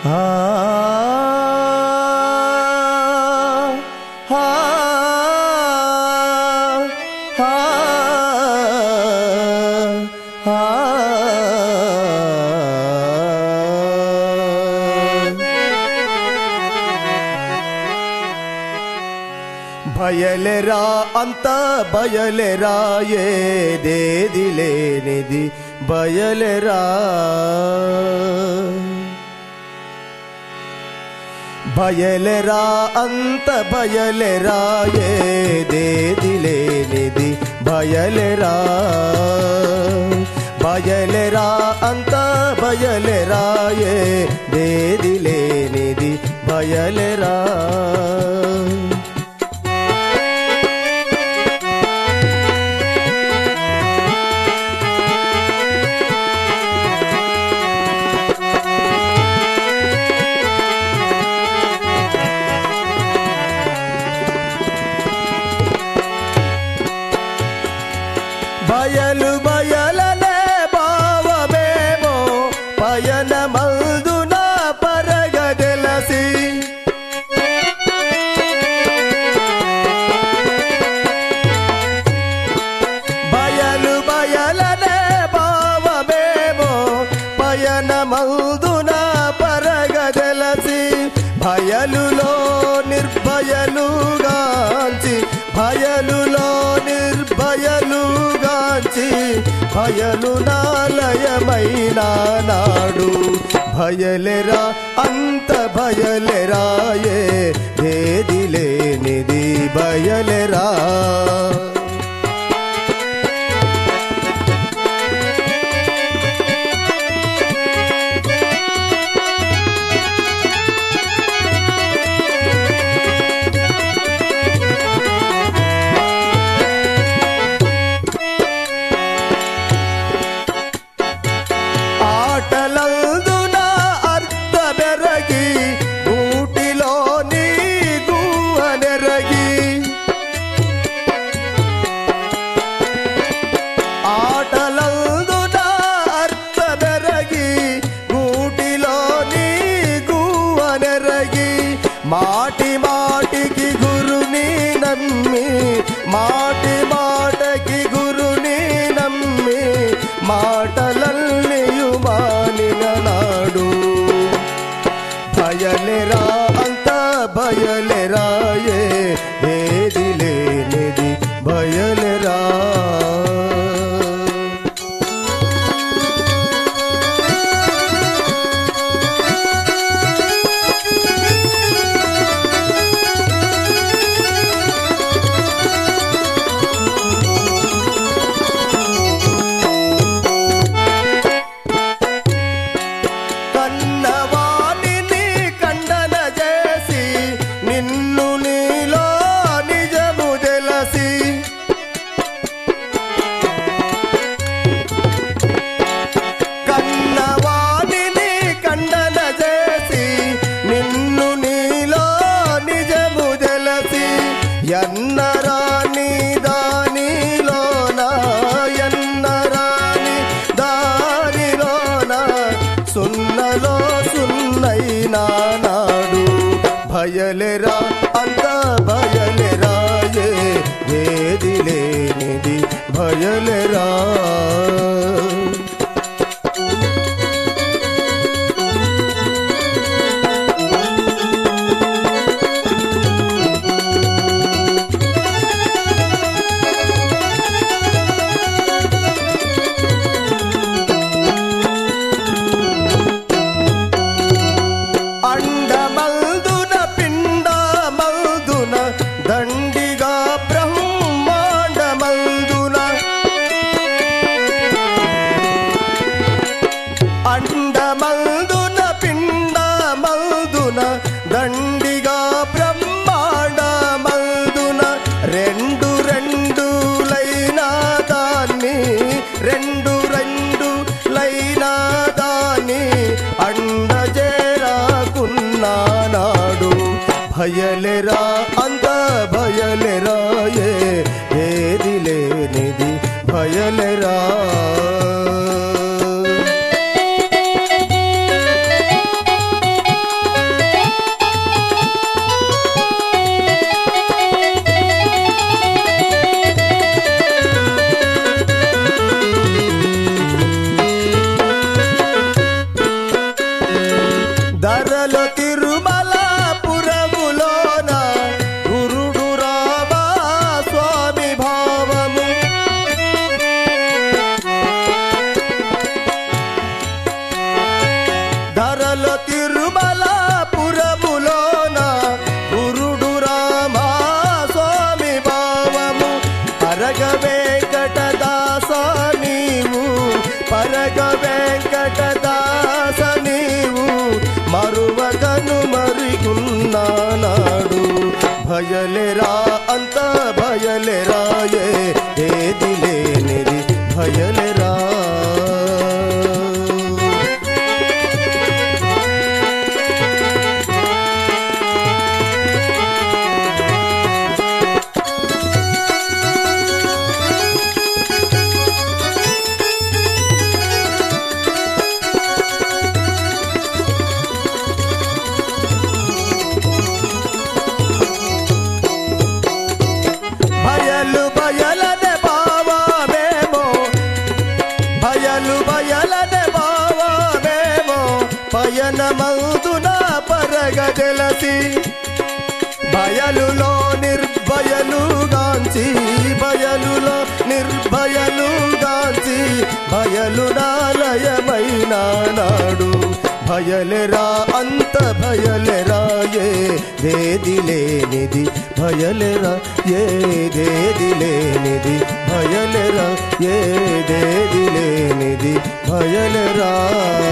ఆ ఆ ఆ భయలెరా అంత భయలెరా ఏదేది లేనిది భయలెరా భయలెరా అంత భయలెరా ఏదేది లేనిది భయలెరా భయలెరా అంత భయలెరా ఏదేది లేనిది భయలెరా బయలు బయలనే భావమేమో పయన మల్దున పరగదెలసి బయలు బయలనే భావమేమో పయన మల్దున పరగదెలసి భయలులో నిర్భయలుగాంచి భయలులో నిర్భయలుగాంచి భయలు నాలయమైన నాడు భయలెరా అంత భయలెరాయే ఏది లేనిది భయలెరా ఆటలందున అర్థ బెరగి ఊటిలో నీ గువ్వనెరగి ఆటలందున అర్థ బెరగి ఊటిలో నీ గువ్వనెరగి మాటి మాటికి గురుని నమ్మి మాటి మాటకి గురుని నమ్మి మాటలన్నీయు మానిన నాడు భయలెరా అంత భయలెరాయే ఏది లేనిది భయలెరా కన్నవాణిని ఖండన చేసి నిన్ను నీలో నిజము తెలసి కన్నవాణిని ఖండన చేసి నిన్ను నీలో నిజము తెలసి ఎన్నరాని దానిలోన ఎన్నరాని దానిలోన సున్నలో సున్నైనా నాడు భయలెరా అంత భయలెరా ఏ ఏది లేనిది భయలెరా అండమల్దున పిండమల్దున దండిగా బ్రహ్మాండమల్దున అండమల్దున పిండమల్దున దండిగా బ్రహ్మాండమల్దున రెండు రెండు లైనా దాన్ని రెండు రెండు లైనా దాన్ని అండజేరాకున్నా నాడు భయలెరా అంత భయలెరా ఏ ఏది లేనిది భయలెరా ధరల తిరుమల పురములోన గురుడు రామా స్వామి భావము పరగ వెంకట దాస నీవు పరగ వెంకట దాస నీవు మరువగను మరిగున్నానాడు భయలేరా అంత భయలేరాయే ఏది లేనిది భయలేరా భయలు భయలనే భావమేమో భయలు భయలనే భావమేమో పయనమౌదున పరగ జలసి భయలులో నిర్భయలుగాంచి భయలులో నిర్భయలుగాంచి భయలుడాలయమైన నాడు భయలెరా అంత భయలెరా ఏ దేది లేనిది భయలెరా ఏ దేది లేనిది భయలెరా ఏ దేది లేనిది భయలెరా